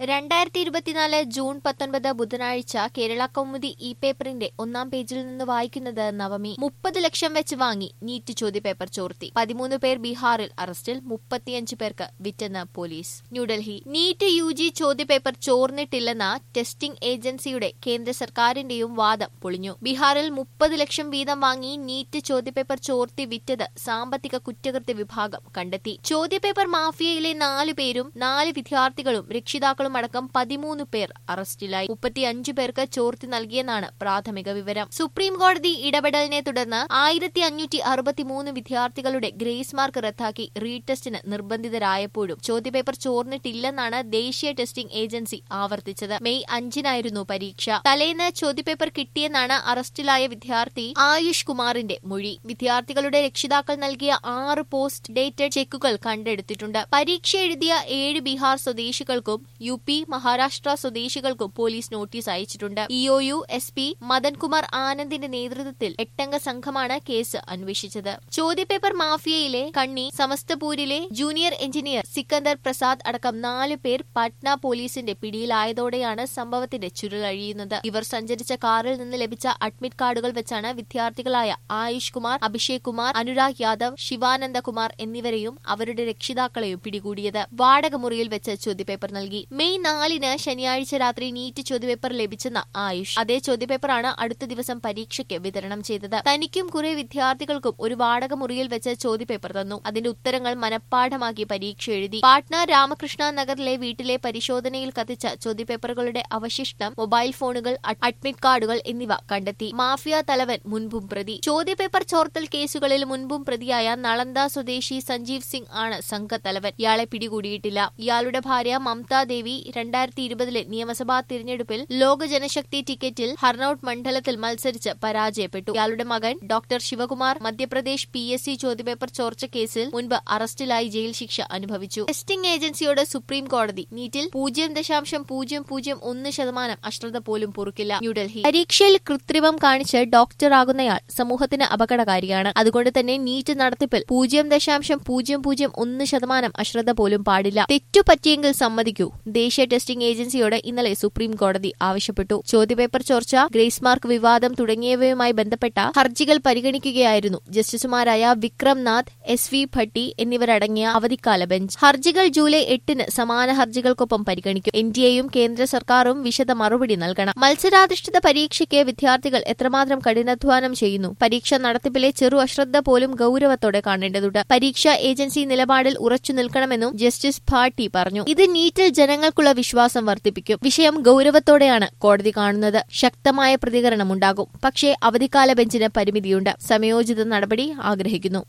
രണ്ടായിരത്തി ഇരുപത്തിനാല് ജൂൺ പത്തൊൻപത് ബുധനാഴ്ച കേരള കൗമുദി ഇ പേപ്പറിന്റെ ഒന്നാം പേജിൽ നിന്ന് വായിക്കുന്നത് നവമി മുപ്പത് ലക്ഷം വെച്ച് വാങ്ങി നീറ്റ് ചോദ്യപേപ്പർ ചോർത്തി പതിമൂന്ന് പേർ ബീഹാറിൽ അറസ്റ്റിൽ മുപ്പത്തിയഞ്ച് പേർക്ക് വിറ്റെന്ന് police New Delhi NEET U G ചോദ്യപേപ്പർ ചോർന്നിട്ടില്ലെന്ന ടെസ്റ്റിംഗ് ഏജൻസിയുടെ കേന്ദ്ര സർക്കാരിന്റെയും വാദം പൊളിഞ്ഞു ബീഹാറിൽ മുപ്പത് ലക്ഷം വീതം വാങ്ങി നീറ്റ് ചോദ്യപേപ്പർ ചോർത്തി വിറ്റത് സാമ്പത്തിക കുറ്റകൃത്യ വിഭാഗം കണ്ടെത്തി ചോദ്യപേപ്പർ മാഫിയയിലെ നാലു പേരും നാല് വിദ്യാർത്ഥികളും രക്ഷിതാക്കളും അടക്കം പതിമൂന്ന് പേർ അറസ്റ്റിലായി മുപ്പത്തിയഞ്ചു പേർക്ക് ചോർത്തി നൽകിയെന്നാണ് പ്രാഥമിക വിവരം സുപ്രീം കോടതി ഇടപെടലിനെ തുടർന്ന് ആയിരത്തി അഞ്ഞൂറ്റി അറുപത്തിമൂന്ന് വിദ്യാർത്ഥികളുടെ ഗ്രേസ് മാർക്ക് റദ്ദാക്കി റീടെസ്റ്റിന് നിർബന്ധിതരായപ്പോഴും ചോദ്യപേപ്പർ ചോർന്നിട്ടില്ലെന്നാണ് ദേശീയ ടെസ്റ്റിംഗ് ഏജൻസി ആവർത്തിച്ചത് മെയ് അഞ്ചിനായിരുന്നു പരീക്ഷ തലേന്ന് ചോദ്യപേപ്പർ കിട്ടിയെന്നാണ് അറസ്റ്റിലായ വിദ്യാർത്ഥി ആയുഷ് കുമാറിന്റെ മൊഴി വിദ്യാർത്ഥികളുടെ രക്ഷിതാക്കൾ നൽകിയ ആറ് പോസ്റ്റ് ഡേറ്റഡ് ചെക്കുകൾ കണ്ടെടുത്തിട്ടുണ്ട് പരീക്ഷ എഴുതിയ ഏഴ് ബീഹാർ സ്വദേശികൾക്കും യു പി മഹാരാഷ്ട്ര സ്വദേശികൾക്കും പോലീസ് നോട്ടീസ് അയച്ചിട്ടുണ്ട് ഇഒയു എസ് പി മദൻകുമാർ ആനന്ദിന്റെ നേതൃത്വത്തിൽ എട്ടംഗ സംഘമാണ് കേസ് അന്വേഷിച്ചത് ചോദ്യപേപ്പർ മാഫിയയിലെ കണ്ണി സമസ്തപൂരിലെ ജൂനിയർ എഞ്ചിനീയർ സിക്കന്ദർ പ്രസാദ് അടക്കം നാല് പേർ പട്ന പോലീസിന്റെ പിടിയിലായതോടെയാണ് സംഭവത്തിന്റെ ചുരുളഴിയുന്നത് ഇവർ സഞ്ചരിച്ച കാറിൽ നിന്ന് ലഭിച്ച അഡ്മിറ്റ് കാർഡുകൾ വെച്ചാണ് വിദ്യാർത്ഥികളായ ആയുഷ് കുമാർ അഭിഷേക് കുമാർ അനുരാഗ് യാദവ് ശിവാനന്ദ കുമാർ എന്നിവരെയും അവരുടെ രക്ഷിതാക്കളെയും പിടികൂടിയത് വാടകമുറിയിൽ വെച്ച് ചോദ്യപേപ്പർ നൽകി മെയ് നാലിന് ശനിയാഴ്ച രാത്രി നീറ്റ് ചോദ്യപേപ്പർ ലഭിച്ചെന്ന ആയുഷ് അതേ ചോദ്യപേപ്പറാണ് അടുത്ത ദിവസം പരീക്ഷയ്ക്ക് വിതരണം ചെയ്തത് തനിക്കും കുറെ വിദ്യാർത്ഥികൾക്കും ഒരു വാടകമുറിയിൽ വെച്ച് ചോദ്യപേപ്പർ തന്നു അതിന്റെ ഉത്തരങ്ങൾ മനഃപ്പാഠമാക്കി പരീക്ഷ എഴുതി പാട്ന രാമകൃഷ്ണ നഗറിലെ വീട്ടിലെ പരിശോധനയിൽ കത്തിച്ച ചോദ്യപേപ്പറുകളുടെ അവശിഷ്ടം മൊബൈൽ ഫോണുകൾ അഡ്- അഡ്മിറ്റ് കാർഡുകൾ എന്നിവ കണ്ടെത്തി മാഫിയ തലവൻ മുൻപും പ്രതി ചോദ്യപേപ്പർ ചോർത്തൽ കേസുകളിൽ മുൻപും പ്രതിയായ നളന്ദ സ്വദേശി സഞ്ജീവ് സിംഗ് ആണ് സംഘത്തലവൻ ഇയാളെ പിടികൂടിയിട്ടില്ല ഇയാളുടെ ഭാര്യ മമതാ ദേവി രണ്ടായിരത്തി ഇരുപതിലെ നിയമസഭാ തിരഞ്ഞെടുപ്പിൽ ലോക ജനശക്തി ടിക്കറ്റിൽ ഹർനൌട്ട് മണ്ഡലത്തിൽ മത്സരിച്ച് പരാജയപ്പെട്ടു ഇയാളുടെ മകൻ doctor Sivakumar Madhya Pradesh P S C ചോദ്യപേപ്പർ ചോർച്ച കേസിൽ മുൻപ് അറസ്റ്റിലായി ജയിൽ ശിക്ഷ അനുഭവിച്ചു ടെസ്റ്റിംഗ് ഏജൻസിയോട് സുപ്രീം കോടതി നീറ്റിൽ പൂജ്യം ദശാംശം പൂജ്യം പൂജ്യം ഒന്ന് ശതമാനം അശ്രദ്ധ പോലും പൊറുക്കില്ല ന്യൂഡൽഹി പരീക്ഷയിൽ കൃത്രിമം കാണിച്ച് ഡോക്ടറാകുന്നയാൾ സമൂഹത്തിന് അപകടകാരിയാണ് അതുകൊണ്ട് തന്നെ നീറ്റ് നടത്തിപ്പിൽ പൂജ്യം ദശാംശം പൂജ്യം പൂജ്യം ഒന്ന് ശതമാനം അശ്രദ്ധ പോലും പാടില്ല തെറ്റു പറ്റിയെങ്കിൽ സമ്മതിക്കൂ ദേശീയ ടെസ്റ്റിംഗ് ഏജൻസിയോട് ഇന്നലെ സുപ്രീം കോടതി ആവശ്യപ്പെട്ടു ചോദ്യപേപ്പർ ചോർച്ച ഗ്രേസ് മാർക്ക് വിവാദം തുടങ്ങിയവയുമായി ബന്ധപ്പെട്ട ഹർജികൾ പരിഗണിക്കുകയായിരുന്നു ജസ്റ്റിസുമാരായ വിക്രം നാഥ് എസ് വി ഭട്ടി എന്നിവരടങ്ങിയ അവധിക്കാല ബെഞ്ച് ഹർജികൾ ജൂലൈ എട്ടിന് സമാന ഹർജികൾക്കൊപ്പം പരിഗണിക്കും എൻ ഡി എയും കേന്ദ്ര സർക്കാരും വിശദ മറുപടി നൽകണം മത്സരാധിഷ്ഠിത പരീക്ഷയ്ക്ക് വിദ്യാർത്ഥികൾ എത്രമാത്രം കഠിനാധ്വാനം ചെയ്യുന്നു പരീക്ഷ നടത്തിപ്പിലെ ചെറു അശ്രദ്ധ പോലും ഗൌരവത്തോടെ കാണേണ്ടതുണ്ട് പരീക്ഷാ ഏജൻസി നിലപാടിൽ ഉറച്ചു നിൽക്കണമെന്നും ജസ്റ്റിസ് ഭാട്ടി പറഞ്ഞു ഇത് നീറ്റിൽ ജനങ്ങൾക്കുള്ള വിശ്വാസം വർദ്ധിപ്പിക്കും വിഷയം ഗൌരവത്തോടെയാണ് കോടതി കാണുന്നത് ശക്തമായ പ്രതികരണമുണ്ടാകും പക്ഷേ അവധിക്കാല ബെഞ്ചിന് പരിമിതിയുണ്ട് സമയോചിത നടപടി ആഗ്രഹിക്കുന്നു